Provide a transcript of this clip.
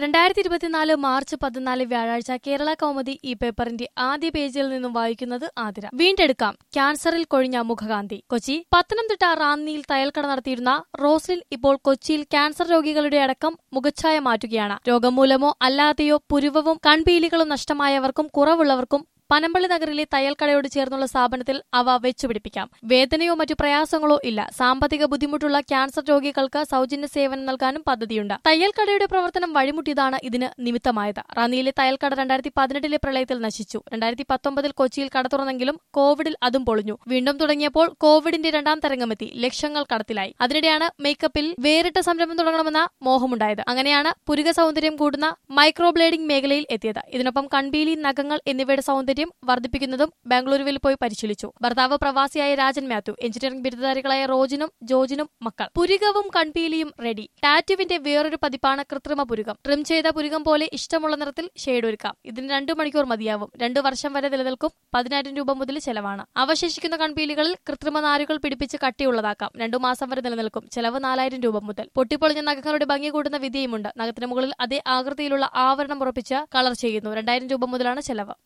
രണ്ടായിരത്തി ഇരുപത്തിനാല് മാർച്ച് പതിനാല് വ്യാഴാഴ്ച കേരള കൗമുദി ഈ പേപ്പറിന്റെ ആദ്യ പേജിൽ നിന്നും വായിക്കുന്നത് ആതിര വീണ്ടെടുക്കാം ക്യാൻസറിൽ കൊഴിഞ്ഞ മുഖകാന്തി കൊച്ചി പത്തനംതിട്ട റാന്നിയിൽ തയ്യൽക്കട നടത്തിയിരുന്ന റോസ്ലിൻ ഇപ്പോൾ കൊച്ചിയിൽ ക്യാൻസർ രോഗികളുടെ അടക്കം മുഖച്ഛായ മാറ്റുകയാണ് രോഗം മൂലമോ അല്ലാതെയോ പുരുവവും കൺപീലികളും നഷ്ടമായവർക്കും കുറവുള്ളവർക്കും പനമ്പള്ളി നഗറിലെ തയ്യൽക്കടയോട് ചേർന്നുള്ള സ്ഥാപനത്തിൽ അവ വെച്ചുപിടിപ്പിക്കാം വേദനയോ മറ്റു പ്രയാസങ്ങളോ ഇല്ല സാമ്പത്തിക ബുദ്ധിമുട്ടുള്ള ക്യാൻസർ രോഗികൾക്ക് സൗജന്യ സേവനം നൽകാനും പദ്ധതിയുണ്ട് തയ്യൽക്കടയുടെ പ്രവർത്തനം വഴിമുട്ടിയതാണ് ഇതിന് നിമിത്തമായത് റാന്നിയിലെ തയ്യൽക്കട രണ്ടായിരത്തി പതിനെട്ടിലെ പ്രളയത്തിൽ നശിച്ചു രണ്ടായിരത്തി പത്തൊമ്പതിൽ കൊച്ചിയിൽ കട തുറന്നെങ്കിലും കോവിഡിൽ അതും പൊളിഞ്ഞു വീണ്ടും തുടങ്ങിയപ്പോൾ കോവിഡിന്റെ രണ്ടാം തരംഗമെത്തി ലക്ഷങ്ങൾ കടത്തിലായി അതിനിടെയാണ് മേക്കപ്പിൽ വേറിട്ട സംരംഭം തുടങ്ങണമെന്ന മോഹമുണ്ടായത് അങ്ങനെയാണ് പുരുക സൗന്ദര്യം കൂടുന്ന മൈക്രോബ്ലേഡിംഗ് മേഖലയിൽ എത്തിയത് ഇതിനൊപ്പം കൺപീലി നഖങ്ങൾ എന്നിവയുടെ സൗന്ദര്യം വർദ്ധിപ്പിക്കുന്നതും ബാംഗ്ലൂരുവിൽ പോയി പരിശീലിച്ചു ഭർത്താവ് പ്രവാസിയായ രാജൻ മാത്യു എഞ്ചിനീയറിംഗ് ബിരുദധാരികളായ റോജിനും ജോജിനും മക്കൾ പുരികവും കൺപീലിയും റെഡി ടാറ്റുവിന്റെ വേറൊരു പതിപ്പാണ് കൃത്രിമ പുരുകം ട്രിം ചെയ്ത പുരുകം പോലെ ഇഷ്ടമുള്ള നിറത്തിൽ ഷെയ്ഡ് ഒരുക്കാം ഇതിന് രണ്ടു മണിക്കൂർ മതിയാവും രണ്ടു വർഷം വരെ നിലനിൽക്കും പതിനായിരം രൂപ മുതൽ ചെലവാണ് അവശേഷിക്കുന്ന കൺപീലികളിൽ കൃത്രിമ നാരുകൾ പിടിപ്പിച്ച് കട്ടിയുള്ളതാക്കാം രണ്ടു മാസം വരെ നിലനിൽക്കും ചെലവ് നാലായിരം രൂപ മുതൽ പൊട്ടിപ്പൊളിഞ്ഞ നഖങ്ങളുടെ ഭംഗി കൂടുന്ന വിധിയുമുണ്ട് നഖത്തിന് മുകളിൽ അതേ ആകൃതിയിലുള്ള ആവരണം ഉറപ്പിച്ച് കളർ ചെയ്യുന്നു രണ്ടായിരം രൂപ മുതലാണ് ചെലവ്